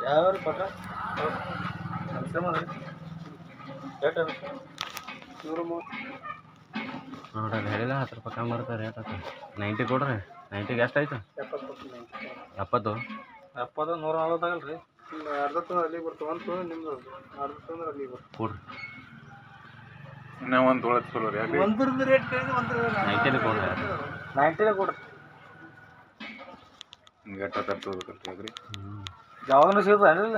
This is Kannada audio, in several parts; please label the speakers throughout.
Speaker 1: ಯಾವ ಕೊಟ್ಟ ಎಷ್ಟು
Speaker 2: ನೂರ ಮೂವತ್ತು
Speaker 3: ನೋಡ್ರಿ ಹೇಳಿಲ್ಲ ಹತ್ತು ರೂಪಾಯಿ ಕಮ್ಮಿ ಬರುತ್ತೆ ರೇಟ್ ಆಯ್ತು ನೈಂಟಿ ಕೊಡ್ರಿ ನೈಂಟಿಗೆ ಎಷ್ಟು ಆಯ್ತು
Speaker 2: ಎಪ್ಪತ್ತು ರೂಪಾಯಿ
Speaker 3: ಎಪ್ಪತ್ತು
Speaker 1: ಎಪ್ಪತ್ತು ನೂರ ನಲ್ವತ್ತಾಗಲ್ಲ ರೀ
Speaker 2: ಒಂದು ಅರ್ಧ ತಂದ್ರೆ ಅಲ್ಲಿಗೆ ಬರ್ತು ಒಂದು ತೊಗೊಂಡು ನಿಮ್ದು ಅರ್ಧ ತಂದ್ರೆ ಅಲ್ಲಿಗೆ ಬರ್ತು
Speaker 3: ಕೊಡ್ರಿ
Speaker 4: ಇನ್ನೂ ಒಂದು ತೊಗೊಳತ್ ಚಲೋ ರೀ ಯಾಕೆ
Speaker 2: ಒಂದ್ರದ್ದು ರೇಟ್ ಕೇಳಿದ್ರೆ ಒಂದ್ರ
Speaker 3: ನೈಂಟಿನೇ ಕೊಡ್ರಿ
Speaker 1: ನೈಂಟಿನೇ ಕೊಡ್ರಿ
Speaker 4: ಹಿಂಗೆ ಎಟ್ಟ ತರ್ತ ಹೋಗ್ಬೇಕಲ್ರಿ ಯಾಕ್ರಿ
Speaker 3: ಹ್ಞೂ
Speaker 1: ಯಾವಾಗಲೂ ಸಿಗ್ತದೆ ಏನಿಲ್ಲ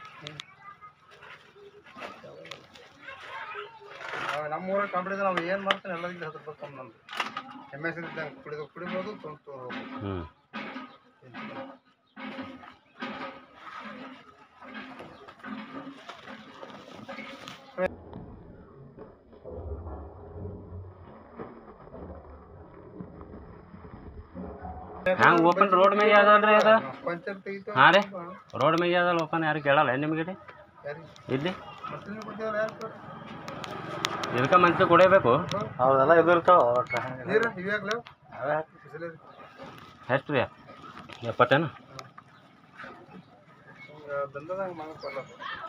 Speaker 2: ನಮ್ಮ ಊರಾಗ ಕಾಂಪಿಟೇಷನ್ ನಾವು ಏನು ಮಾಡ್ತಾನೆ ಎಲ್ಲರಿಗಿಂತ ಹತ್ತು ರೂಪಾಯಿ ಕಮ್ಮಿ ನಮ್ದು ಎಮ್ ಎಸ್ ಇದ್ದಂಗೆ ಕುಡಿದು ಕುಡಿಬೋದು ತೊಗೊಂಡು ತೊಗೊಂಡು
Speaker 3: ಹ್ಞೂ ಹ್ಯಾಂಗ ಓಪನ್ ರೋಡ್ ಮೇಲೆ ಅದಲ್ರಿ ಅದು
Speaker 2: ಪಂಚಾಯತ್ ತೆಗಿತು
Speaker 3: ಹಾಂ ರೀ ರೋಡ್ ಮೇಲೆ ಅದಲ್ಲ ಓಪನ್ ಯಾರು ಕೇಳಲ್ಲ ಏನ್ ನಿಮಗೆ ರೀ
Speaker 2: ಯಾರಿಗೆ
Speaker 3: ಇಲ್ಲಿ
Speaker 2: ಮತ್ತೆ ಕೊಡ್ತೀವಲ್ಲ ಯಾರು ಕೊಡ್ತಾರೆ?
Speaker 3: ಇದಕ್ಕೆ ಮಂತ್ಲಿ ಕೊಡೇಬೇಕು
Speaker 1: ಹೌದೆಲ್ಲ ಇದು ಇರ್ತಾವ
Speaker 2: ನೀರು ಇವಾಗಲೇ ಬಿಸಿಲೇ
Speaker 3: ಎಷ್ಟು ರೀ ಎಪ್ಪತ್ತೇನು
Speaker 2: ಬಂದದಂಗೆ ಮಾಡಕ್ಕಲ್ಲ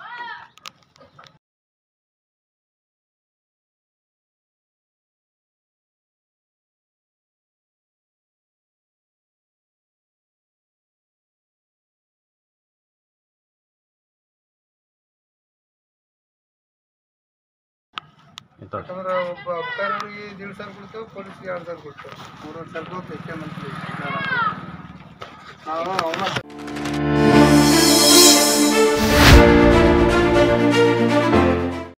Speaker 3: ಇತ್ತು
Speaker 2: ಯಾಕಂದ್ರೆ ಒಬ್ಬ ಅಬ್ಕಾರರಿಗೆ ದೀಡ್ ಸಾವಿರ ಕೊಡ್ತೇವೆ ಪೊಲೀಸ್ಗೆ ಎರಡು ಸಾವಿರ ಕೊಡ್ತೇವೆ ಮೂರುವರೆ ಸಾವಿರ ರೂಪಾಯಿ ಹೆಚ್ಚೆ ಮಂತ್ಲಿ ನಾವು ಅವನ